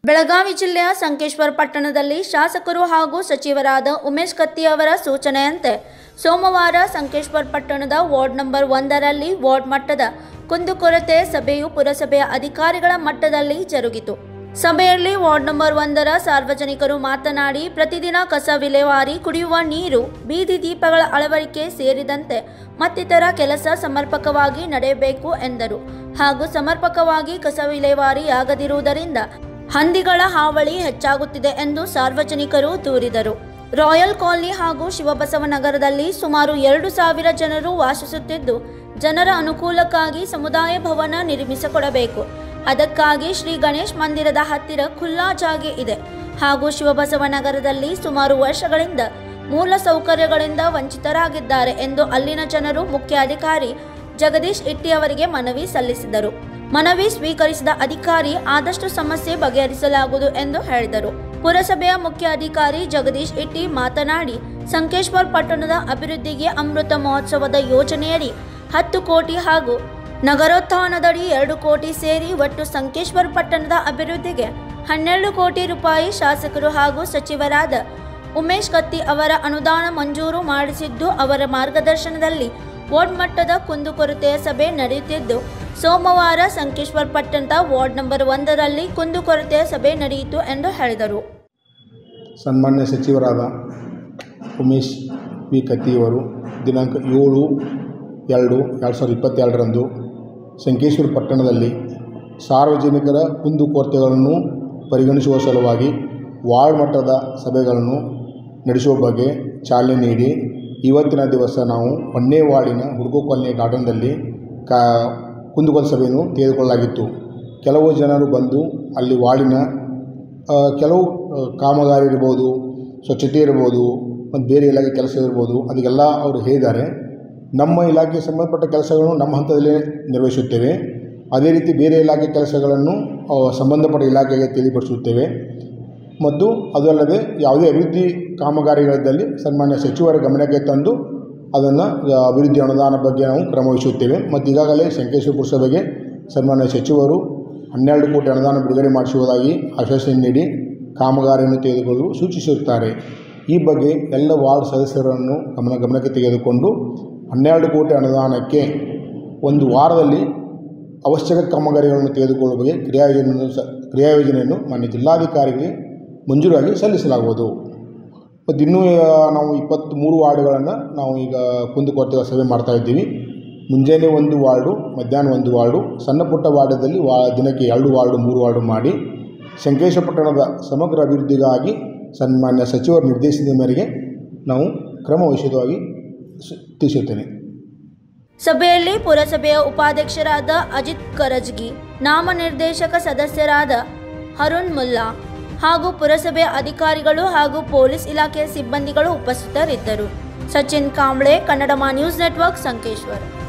ಬೆಳಗಾವಿ ಜಿಲ್ಲೆಯ ಸಂಕೇಶ್ವರ ಪಟ್ಟಣದಲ್ಲಿ ಶಾಸಕರು ಹಾಗೂ ಸಚಿವರಾದ ಉಮೇಶ್ ಕತ್ತಿ ಅವರ ಸೂಚನೆಯಂತೆ ಸೋಮವಾರ ಸಂಕೇಶ್ವರ ಪಟ್ಟಣದ ವಾರ್ಡ್ ನಂಬರ್ ಒಂದರಲ್ಲಿ ವಾರ್ಡ್ ಮಟ್ಟದ ಕುಂದುಕೊರತೆ ಸಭೆಯು ಪುರಸಭೆಯ ಅಧಿಕಾರಿಗಳ ಮಟ್ಟದಲ್ಲಿ ಜರುಗಿತು ಸಭೆಯಲ್ಲಿ ವಾರ್ಡ್ ನಂಬರ್ ಒಂದರ ಸಾರ್ವಜನಿಕರು ಮಾತನಾಡಿ ಪ್ರತಿದಿನ ಕಸ ವಿಲೇವಾರಿ ಕುಡಿಯುವ ನೀರು ಬೀದಿ ದೀಪಗಳ ಅಳವಡಿಕೆ ಸೇರಿದಂತೆ ಮತ್ತಿತರ ಕೆಲಸ ಸಮರ್ಪಕವಾಗಿ ನಡೆಯಬೇಕು ಎಂದರು ಹಾಗೂ ಸಮರ್ಪಕವಾಗಿ ಕಸ ವಿಲೇವಾರಿಯಾಗದಿರುವುದರಿಂದ ಹಂದಿಗಳ ಹಾವಳಿ ಹೆಚ್ಚಾಗುತ್ತಿದೆ ಎಂದು ಸಾರ್ವಜನಿಕರು ದೂರಿದರು ರಾಯಲ್ ಕಾಲನಿ ಹಾಗೂ ಶಿವಬಸವನಗರದಲ್ಲಿ ಸುಮಾರು ಎರಡು ಸಾವಿರ ಜನರು ವಾಸಿಸುತ್ತಿದ್ದು ಜನರ ಅನುಕೂಲಕ್ಕಾಗಿ ಸಮುದಾಯ ಭವನ ನಿರ್ಮಿಸಿಕೊಡಬೇಕು ಅದಕ್ಕಾಗಿ ಶ್ರೀ ಗಣೇಶ್ ಮಂದಿರದ ಹತ್ತಿರ ಖುಲ್ಲಾ ಜಾಗೆ ಇದೆ ಹಾಗೂ ಶಿವಬಸವನಗರದಲ್ಲಿ ಸುಮಾರು ವರ್ಷಗಳಿಂದ ಮೂಲ ಸೌಕರ್ಯಗಳಿಂದ ವಂಚಿತರಾಗಿದ್ದಾರೆ ಎಂದು ಅಲ್ಲಿನ ಜನರು ಮುಖ್ಯಾಧಿಕಾರಿ ಜಗದೀಶ್ ಇಟ್ಟಿ ಅವರಿಗೆ ಮನವಿ ಸಲ್ಲಿಸಿದರು ಮನವಿ ಸ್ವೀಕರಿಸಿದ ಅಧಿಕಾರಿ ಆದಷ್ಟು ಸಮಸ್ಯೆ ಬಗೆಹರಿಸಲಾಗುವುದು ಎಂದು ಹೇಳಿದರು ಪುರಸಭೆಯ ಮುಖ್ಯ ಅಧಿಕಾರಿ ಜಗದೀಶ್ ಇಟ್ಟಿ ಮಾತನಾಡಿ ಸಂಕೇಶ್ವರ್ ಪಟ್ಟಣದ ಅಭಿವೃದ್ಧಿಗೆ ಅಮೃತ ಮಹೋತ್ಸವದ ಯೋಜನೆಯಡಿ ಹತ್ತು ಕೋಟಿ ಹಾಗೂ ನಗರೋತ್ಥಾನದಡಿ ಎರಡು ಕೋಟಿ ಸೇರಿ ಒಟ್ಟು ಸಂಕೇಶ್ವರ್ ಪಟ್ಟಣದ ಅಭಿವೃದ್ಧಿಗೆ ಹನ್ನೆರಡು ಕೋಟಿ ರೂಪಾಯಿ ಶಾಸಕರು ಹಾಗೂ ಸಚಿವರಾದ ಉಮೇಶ್ ಕತ್ತಿ ಅವರ ಅನುದಾನ ಮಂಜೂರು ಮಾಡಿಸಿದ್ದು ಅವರ ಮಾರ್ಗದರ್ಶನದಲ್ಲಿ ವಾರ್ಡ್ ಮಟ್ಟದ ಕುಂದುಕೊರತೆಯ ಸಭೆ ನಡೆಯುತ್ತಿದ್ದು ಸೋಮವಾರ ಸಂಕೇಶ್ವರ್ ಪಟ್ಟಣದ ವಾರ್ಡ್ ನಂಬರ್ ಒಂದರಲ್ಲಿ ಕುಂದುಕೊರತೆಯ ಸಭೆ ನಡೆಯಿತು ಎಂದು ಹೇಳಿದರು ಸನ್ಮಾನ್ಯ ಸಚಿವರಾದ ಉಮೇಶ್ ವಿ ಕತ್ತಿಯವರು ದಿನಾಂಕ ಏಳು ಎರಡು ಎರಡು ಸಾವಿರದ ಇಪ್ಪತ್ತೆರಡರಂದು ಸಂಕೇಶ್ವರ ಪಟ್ಟಣದಲ್ಲಿ ಸಾರ್ವಜನಿಕರ ಕುಂದುಕೊರತೆಗಳನ್ನು ಪರಿಗಣಿಸುವ ಸಲುವಾಗಿ ವಾರ್ಡ್ ಮಟ್ಟದ ಸಭೆಗಳನ್ನು ನಡೆಸುವ ಬಗ್ಗೆ ಚಾಲನೆ ನೀಡಿ ಇವತ್ತಿನ ದಿವಸ ನಾವು ಒಂದೇ ವಾರ್ಡಿನ ಹುಡುಗು ಕಾಲನಿ ಗಾರ್ಡನ್ದಲ್ಲಿ ಕಾ ಕುಂದುಕೊರತೆ ಸಭೆಯನ್ನು ತೆಗೆದುಕೊಳ್ಳಲಾಗಿತ್ತು ಕೆಲವು ಜನರು ಬಂದು ಅಲ್ಲಿ ವಾರ್ಡಿನ ಆ, ಕೆಲವು ಆ, ಕಾಮಗಾರಿ ಇರ್ಬೋದು ಸ್ವಚ್ಛತೆ ಇರ್ಬೋದು ಮತ್ತು ಬೇರೆ ಇಲಾಖೆ ಕೆಲಸ ಇರ್ಬೋದು ಅದಕ್ಕೆಲ್ಲ ಅವರು ಹೇಳಿದ್ದಾರೆ ನಮ್ಮ ಇಲಾಖೆ ಸಂಬಂಧಪಟ್ಟ ಕೆಲಸಗಳನ್ನು ನಮ್ಮ ಹಂತದಲ್ಲೇ ನಿರ್ವಹಿಸುತ್ತೇವೆ ಅದೇ ರೀತಿ ಬೇರೆ ಇಲಾಖೆ ಕೆಲಸಗಳನ್ನು ಆ, ಸಂಬಂಧಪಟ್ಟ ಇಲಾಖೆಗೆ ತಿಳಿಪಡಿಸುತ್ತೇವೆ ಮತ್ತು ಅದು ಅಲ್ಲದೆ ಯಾವುದೇ ಅಭಿವೃದ್ಧಿ ಕಾಮಗಾರಿಗಳಿದ್ದಲ್ಲಿ ಸನ್ಮಾನ್ಯ ಸಚಿವರ ಗಮನಕ್ಕೆ ತಂದು ಅದನ್ನು ಅಭಿವೃದ್ಧಿ ಅನುದಾನ ಬಗ್ಗೆ ನಾವು ಕ್ರಮ ವಹಿಸುತ್ತೇವೆ ಮತ್ತು ಈಗಾಗಲೇ ಶಂಕೇಶ್ವರ ಪುರಸಭೆಗೆ ಸನ್ಮಾನ್ಯ ಸಚಿವರು ಹನ್ನೆರಡು ಕೋಟಿ ಅನುದಾನ ಬಿಡುಗಡೆ ಮಾಡಿಸುವುದಾಗಿ ಆಶ್ವಾಸನೆ ನೀಡಿ ಕಾಮಗಾರಿಯನ್ನು ತೆಗೆದುಕೊಳ್ಳಲು ಸೂಚಿಸಿರುತ್ತಾರೆ ಈ ಬಗ್ಗೆ ಎಲ್ಲ ವಾರ್ಡ್ ಸದಸ್ಯರನ್ನು ಗಮನ ಗಮನಕ್ಕೆ ತೆಗೆದುಕೊಂಡು ಹನ್ನೆರಡು ಕೋಟಿ ಅನುದಾನಕ್ಕೆ ಒಂದು ವಾರದಲ್ಲಿ ಅವಶ್ಯಕ ಕಾಮಗಾರಿಗಳನ್ನು ತೆಗೆದುಕೊಳ್ಳುವ ಬಗ್ಗೆ ಕ್ರಿಯಾಯೋಜನೆಯನ್ನು ಸ ಕ್ರಿಯಾಯೋಜನೆಯನ್ನು ಮಾನ್ಯ ಜಿಲ್ಲಾಧಿಕಾರಿಗೆ ಮಂಜೂರಾಗಿ ಸಲ್ಲಿಸಲಾಗುವುದು ಮತ್ತು ಇನ್ನೂ ಆ, ನಾವು ಇಪ್ಪತ್ತ್ಮೂರು ವಾರ್ಡ್ಗಳನ್ನು ನಾವು ಈಗ ಕುಂದುಕೊರತೆ ಸಭೆ ಮಾಡ್ತಾ ಇದ್ದೀವಿ ಮುಂಜಾನೆ ಒಂದು ವಾರ್ಡು ಮಧ್ಯಾಹ್ನ ಒಂದು ವಾರ್ಡು ಸಣ್ಣ ಪುಟ್ಟ ವಾರ್ಡದಲ್ಲಿ ವಾ ದಿನಕ್ಕೆ ಎರಡು ವಾರ್ಡು ಮೂರು ವಾರ್ಡು ಮಾಡಿ ಶಂಕೇಶ್ವರ ಪಟ್ಟಣದ ಸಮಗ್ರ ಅಭಿವೃದ್ಧಿಗಾಗಿ ಸನ್ಮಾನ್ಯ ಸಚಿವರ ನಿರ್ದೇಶನದ ಮೇರೆಗೆ ನಾವು ಕ್ರಮ ವಹಿಸಿದವಾಗಿ ಸ- ತಿಳಿಸುತ್ತೇನೆ ಸಭೆಯಲ್ಲಿ ಪುರಸಭೆಯ ಉಪಾಧ್ಯಕ್ಷರಾದ ಅಜಿತ್ ಕರಜ್ಗಿ ನಾಮನಿರ್ದೇಶಕ ಸದಸ್ಯರಾದ ಹರುಣ್ ಮುಲ್ಲಾ ಹಾಗೂ ಪುರಸಭೆಯ ಅಧಿಕಾರಿಗಳು ಹಾಗೂ ಪೊಲೀಸ್ ಇಲಾಖೆಯ ಸಿಬ್ಬಂದಿಗಳು ಉಪಸ್ಥಿತರಿದ್ದರು ಸಚಿನ್ ಕಾಂಬ್ಳೆ ಕನ್ನಡಮ ನ್ಯೂಸ್ ನೆಟ್ವರ್ಕ್ ಸಂಕೇಶ್ವರ್